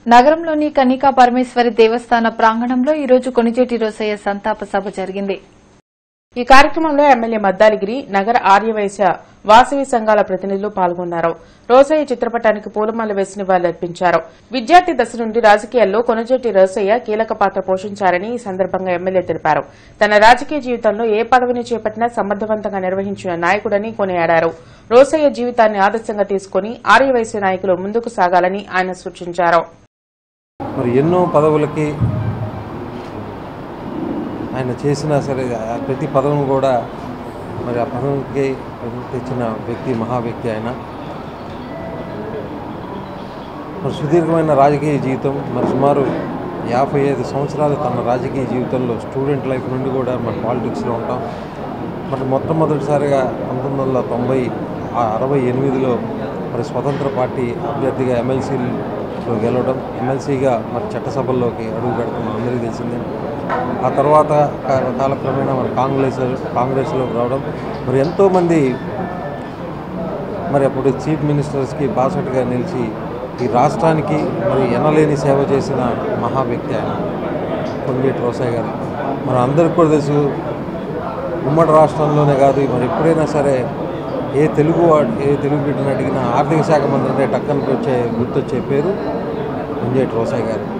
నగరంలోని కనికా పరమేశ్వరి దేవస్థాన ప్రాంగణంలో ఈరోజు కొణిజేటి రోసయ్య సంతాప సభ జరిగింది ఈ కార్యక్రమంలో ఎమ్మెల్యే మద్దాలిగిరి నగర ఆర్యవైశ్య వాసవి సంఘాల ప్రతినిధులు పాల్గొన్నారు రోసయ్య చిత్రపటానికి పూలమాల వేసి నివాళులర్పించారు విద్యార్థి దశ నుండి రాజకీయాల్లో కొనజేటి రోసయ్య కీలక పాత్ర పోషించారని ఈ సందర్భంగా ఎమ్మెల్యే తెలిపారు తన రాజకీయ జీవితంలో ఏ పదవిని చేపట్టినా సమర్థవంతంగా నిర్వహించిన నాయకుడని కొనియాడారు రోసయ్య జీవితాన్ని ఆదర్శంగా తీసుకుని ఆర్యవైశ్య నాయకులు ముందుకు సాగాలని ఆయన సూచించారు మరి ఎన్నో పదవులకి ఆయన చేసినా సరే ఆ ప్రతి పదవిని కూడా మరి ఆ పదవికి తెచ్చిన వ్యక్తి మహా వ్యక్తి ఆయన మరి సుదీర్ఘమైన రాజకీయ జీవితం మరి సుమారు యాభై ఐదు సంవత్సరాలు తన రాజకీయ జీవితంలో స్టూడెంట్ లైఫ్ నుండి కూడా మరి పాలిటిక్స్లో ఉంటాం మరి మొట్టమొదటిసారిగా పంతొమ్మిది వందల తొంభై ఆ అరవై ఎనిమిదిలో మరి స్వతంత్ర పార్టీ అభ్యర్థిగా ఎమ్మెల్సీలో గెలవడం ఎమ్మెల్సీగా మరి చట్టసభల్లోకి అడుగు పెడతాం అందరికీ తెలిసిందే ఆ తర్వాత కా- కాలక్రమేణా మరి కాంగ్రెస్ కాంగ్రెస్లోకి రావడం మరి ఎంతోమంది మరి అప్పుడు చీఫ్ మినిస్టర్స్కి బాసటగా నిలిచి ఈ రాష్ట్రానికి మరి ఎనలేని సేవ చేసిన మహా వ్యక్తి ఆయన కొంగేటి రోసయ్య గారు మరి అందరికీ కూడా తెలుసు ఉమ్మడి రాష్ట్రంలోనే కాదు మరి ఎప్పుడైనా సరే ఏ తెలుగు వాడు ఏ తెలుగు బిడ్డను అడిగినా ఆర్థిక శాఖ మంత్రి అంటే టక్కనకి వచ్చే గుర్తొచ్చే పేరు కొంజేటి రోసయ్య గారు